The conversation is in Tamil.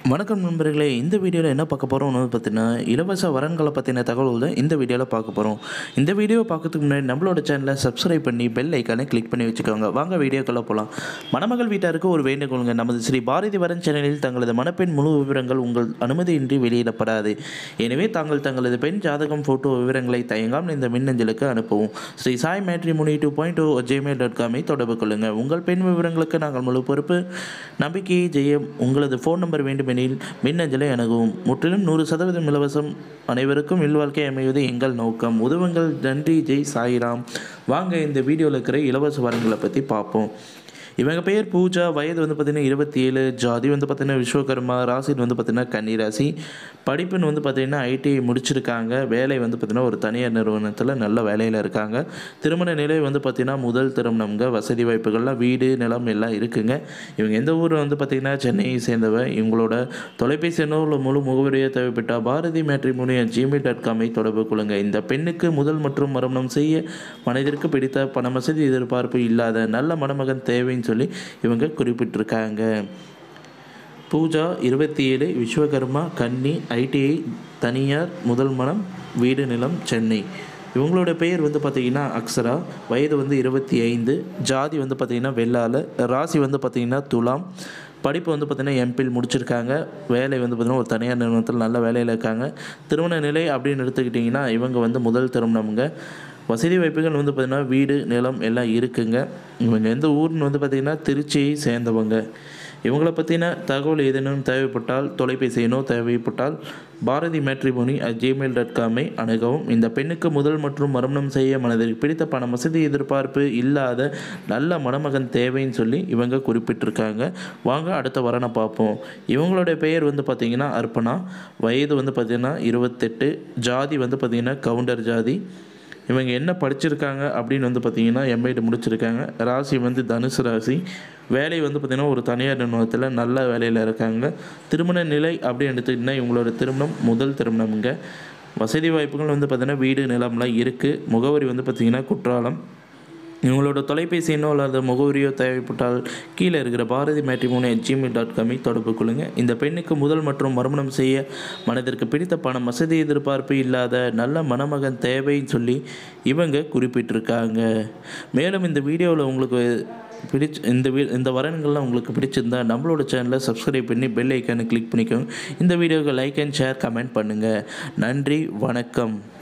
வணக்கம் நண்பர்களே இந்த வீடியோவில் என்ன பார்க்க போகிறோம் வந்து பார்த்தீங்கன்னா இலவச வரன்களை பற்றின தகவல் தான் இந்த வீடியோவில் பார்க்க போகிறோம் இந்த வீடியோ பார்க்கறதுக்கு முன்னாடி நம்மளோட சேனலை சப்ஸ்கிரைப் பண்ணி பெல் ஐக்கானை கிளிக் பண்ணி வச்சுக்கோங்க வாங்க வீடியோக்குள்ளே போகலாம் மணமகள் வீட்டாருக்கு ஒரு வேண்டுகோளுங்க நமது ஸ்ரீ பாரதி வரன் சேனலில் தங்களது மணப்பெண் முழு விவரங்கள் உங்கள் அனுமதியின்றி வெளியிடப்படாது எனவே தாங்கள் தங்களது பெண் ஜாதகம் ஃபோட்டோ விவரங்களை தயங்காமல் இந்த மின்னஞ்சலுக்கு அனுப்பவும் Sri Sai matrimony two point two Gmail dot காமை தொடர்பு கொள்ளுங்கள் உங்கள் பெண் விவரங்களுக்கு நாங்கள் முழு பொறுப்பு நம்பிக்கையை ஜெயம் உங்களது ஃபோன் நம்பர் வேண்டுமெனில் மின்னஞ்சலை அணுகவும் முற்றிலும் நூறு சதவீதம் இலவசம் அனைவருக்கும் இல்வாழ்க்கை அமைவது எங்கள் நோக்கம் உதவுங்கள் நன்றி ஜெய் சாய்ராம் வாங்க இந்த வீடியோவில் இருக்கிற இலவச வரங்களை பற்றி பார்ப்போம் இவங்க பெயர் பூஜா வயது வந்து பார்த்திங்கன்னா இருபத்தி ஏழு ஜாதி வந்து பார்த்திங்கன்னா விஸ்வகர்மா ராசின்னு வந்து பார்த்திங்கன்னா கன்னி ராசி படிப்புன்னு வந்து பார்த்திங்கன்னா ஐடிஐ முடிச்சிருக்காங்க வேலை வந்து பார்த்திங்கன்னா ஒரு தனியார் நிறுவனத்தில் நல்ல வேலையில் இருக்காங்க திருமண நிலை வந்து பார்த்திங்கன்னா முதல் திருமணம்ங்க வசதி வாய்ப்புகள்லாம் வீடு நிலம் எல்லாம் இருக்குங்க இவங்க எந்த ஊர் வந்து பார்த்திங்கன்னா சென்னையை சேர்ந்தவ இவங்களோட தொலைபேசி எண்ணோ இல்லை முழு முகவரியை தேவைப்பட்டால் பாரதி மேட்ரிமோனி ஜிமெயில் டாட் காமை தொடர்பு கொள்ளுங்க இந்த பெண்ணுக்கு முதல் மற்றும் மரணம் செய்ய மனிதருக்கு பிடித்த பண வசதி எதிர்பார்ப்பு இல்லாத நல்ல மணமகன் தேவைன்னு சொல்லி இவங்க குறிப்பிட்டிருக்காங்க பூஜா இருபத்தி ஏழு விஸ்வகர்மா கன்னி ஐடிஐ தனியார் முதல் மனம் வீடு நிலம் சென்னை இவங்களோட பெயர் வந்து பார்த்திங்கன்னா அக்ஷரா வயது வந்து இருபத்தி ஐந்து ஜாதி வந்து பார்த்திங்கன்னா வெள்ளாள ராசி வந்து பார்த்திங்கன்னா துலாம் படிப்பு வந்து பார்த்திங்கன்னா எம்பில் முடிச்சிருக்காங்க வேலை வந்து பார்த்திங்கன்னா ஒரு தனியார் நிறுவனத்தில் நல்ல வேலையில் இருக்காங்க திருமண நிலை அப்படின்னு எடுத்துக்கிட்டிங்கன்னா இவங்க வந்து முதல் திருமணம்ங்க வசதி வாய்ப்புகள் வந்து பார்த்திங்கன்னா வீடு நிலம் எல்லாம் இருக்குங்க இவங்க எந்த ஊர்னு வந்து பார்த்திங்கன்னா திருச்சியை சேர்ந்தவங்க இவங்களை பற்றின தகவல் ஏதேனும் தேவைப்பட்டால் தொலைபேசி எண்ணோ தேவைப்பட்டால் Bharathi matrimony at Gmail dot காமை அணுகவும் இந்த பெண்ணுக்கு முதல் மற்றும் மரணம் செய்ய மனதிற்கு பிடித்த பண வசதி எதிர்பார்ப்பு இல்லாத நல்ல மணமகன் தேவைன்னு சொல்லி இவங்க குறிப்பிட்டிருக்காங்க வாங்க அடுத்த வரனை பார்ப்போம் இவங்களுடைய பெயர் வந்து பார்த்திங்கன்னா அர்ப்பணா வயது வந்து பார்த்திங்கன்னா இருபத்தெட்டு ஜாதி வந்து பார்த்திங்கன்னா கவுண்டர் ஜாதி இவங்க என்ன படிச்சிருக்காங்க அப்படின்னு வந்து பார்த்திங்கன்னா எம்ஐடி முடிச்சிருக்காங்க ராசி வந்து தனுசு ராசி வேலை வந்து பார்த்திங்கன்னா ஒரு தனியார் நிறுவனத்தில் நல்ல வேலையில் இருக்காங்க திருமண நிலை அப்படின்னு எடுத்துக்கிட்டிங்கன்னா இவங்களோட திருமணம் முதல் திருமணம்ங்க வசதி வாய்ப்புகள் வந்து பார்த்திங்கன்னா வீடு நிலம்லாம் இருக்குது முகவரி வந்து பார்த்திங்கன்னா குற்றாலம் இவங்களோட தொலைபேசி எண்ணோ அல்லது முகவரியோ தேவைப்பட்டால் கீழே இருக்கிற பாரதி மேட்ரிமோனி ஜிமெயில் டாட் காமை தொடர்பு கொள்ளுங்கள் இந்த பெண்ணுக்கு முதல் மற்றும் மறுமணம் செய்ய மனதிற்கு பிடித்த பணம் வசதி எதிர்பார்ப்பு இல்லாத நல்ல மணமகன் தேவைன்னு சொல்லி இவங்க குறிப்பிட்டிருக்காங்க மேலும் இந்த வீடியோவில் உங்களுக்கு பிடிச்ச இந்த வீ இந்த வரன்கள்லாம் உங்களுக்கு பிடிச்சிருந்தா நம்மளோட சேனலை சப்ஸ்கிரைப் பண்ணி பெல் ஐக்கானை கிளிக் பண்ணிக்கோங்க இந்த வீடியோவுக்கு லைக் அண்ட் ஷேர் கமெண்ட் பண்ணுங்கள் நன்றி வணக்கம்